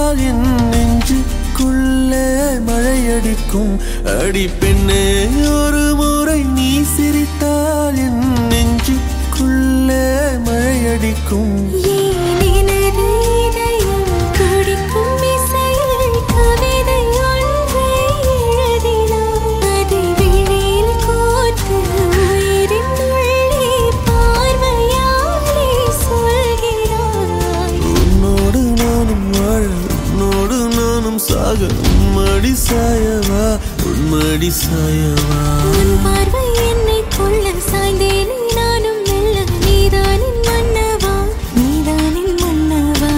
சிரித்தால் என் நெஞ்சுக்குள்ளே மழையடிக்கும் அடி பெண்ணே ஒரு முறை நீ சிரித்தால் என் நெஞ்சுக்குள்ளே மழையடிக்கும் ஏன் எனது இதயம் துடிக்கும் இசையில் கவிதை ஒன்றை எழுதினாய். அதை விழியில் கோர்த்து உயிரின் உள்ளே பார்வையாலே சொல்கிறாய். உன்னோடு நானும் வாழ உன்னோடு நானும் சாக உன்மடி சாயவா உன்மடி சாயவா உன் பார்வை என்னை கொள்ள சாய்ந்தேனே நானும் மெல்ல நீதானின் மன்னவா நீதானின் மன்னவா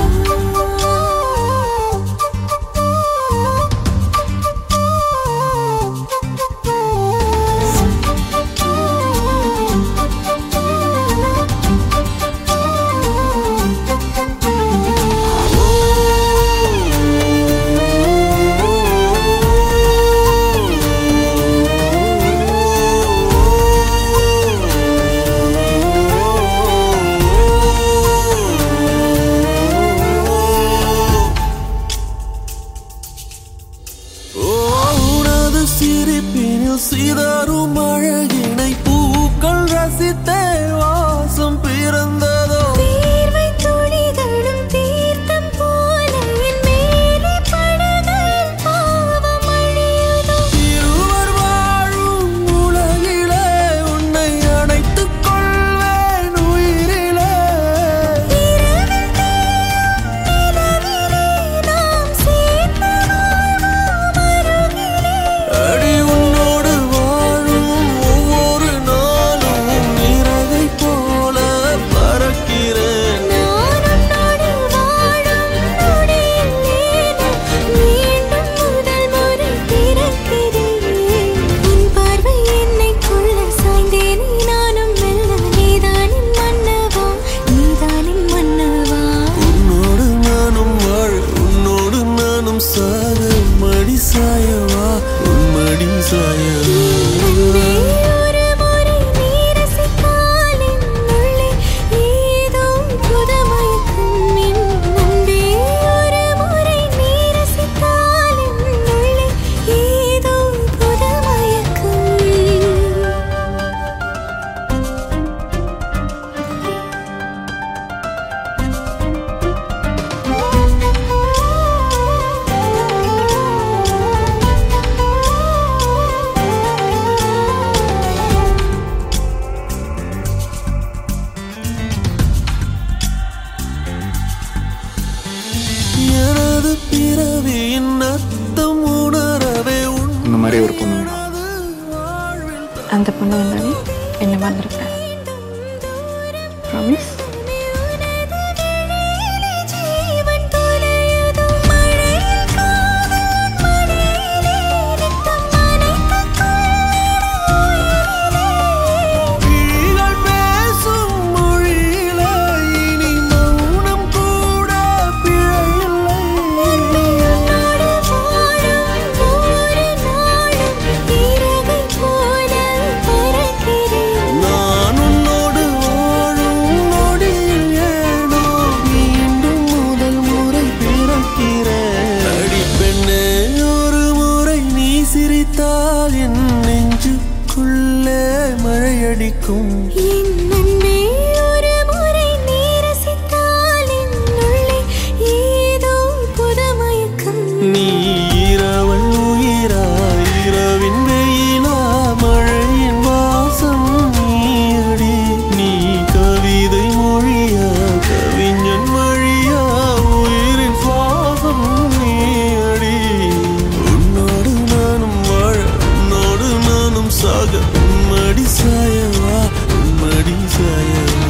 ஓ, உனது சிரிப்பினில் சிதறும் அழகினை பூக்கள் ரசித்தே வாசம் பிறந்ததோ தீர்வை துளிகளும் தீர்த்தம் போல என் மேலே படுகையில் பாவம் அழியுதோ இருவர் வாழும் உலகிலே உன்னை அணைத்துக் கொள்வேன் உயிரிலே இரவில் தேயும் நிலவிலே நாம் சேர்ந்து வாழ்வோம் அருகிலே அடி உன்னோடு வாழும் ஒவ்வொரு நாளும் இறகை போல பறக்கிறேன் நான் உன்னோடு வாழும் நொடியில் ஏனோ மீண்டும் முதல் முறை பிறக்கிறேன் உன் பார்வை என்னை கொள்ள சாய்ந்தேனே நானும் மெல்ல நீதானின் மன்னவா நீதானின் மன்னவா உன்னோடு நானும் வாழ உன்னோடு நானும் சாக மடி சாயவா உன் மடி சாயவா அன்பே ஒரு முறை நீ ரசித்தால் என் உள்ளே ஏதோ புது மயக்கம் என் அன்பே ஒரு முறை நீ ரசித்தால் என் உள்ளே ஏதோ புது மயக்கம் எனது பிறவியின் அர்த்தம் உணரவே இந்த மாதிரி ஒரு பொண்ணு வேணும் வாழ்வில் அந்த பொண்ணு வந்தாலே என்ன மறந்துருப்பேன் ப்ராமிஸ் ஜீவன் தொலையுதோ மழையில் காதல் மடியிலே நித்தம் நனைத்துக் விழிகள் பேசும் மொழியிலே இனி மௌனம் கூட பிழையில்லை உன்னோடு வாழும் ஒவ்வொரு நாளும் இறகை போல பறக்கிறேன் நான் உன்னோடு வாழும் நொடியில் ஏனோ மீண்டும் முதல் முறை பிறக்கிறேன் அடி பெண்ணே ஒரு முறை நீ சிரித்தால் என் நெஞ்சுக்குள்ளே மழையடிக்கும் என் அன்பே ஒரு முறை நீ ரசித்தால் என் உள்ளே ஏதோ புது மயக்கம் நீ இரவல் உயிரா இரவின் வெயிலா மழையின் வாசம் நீயடி நீ கவிதை மொழியா கவிஞன் மொழியா உயிரின் சுவாசம் நீயடி உன்னோடு நானும் வாழ உன்னோடு நானும் சாக உன்மடி சாயவா உன்மடி சாயவா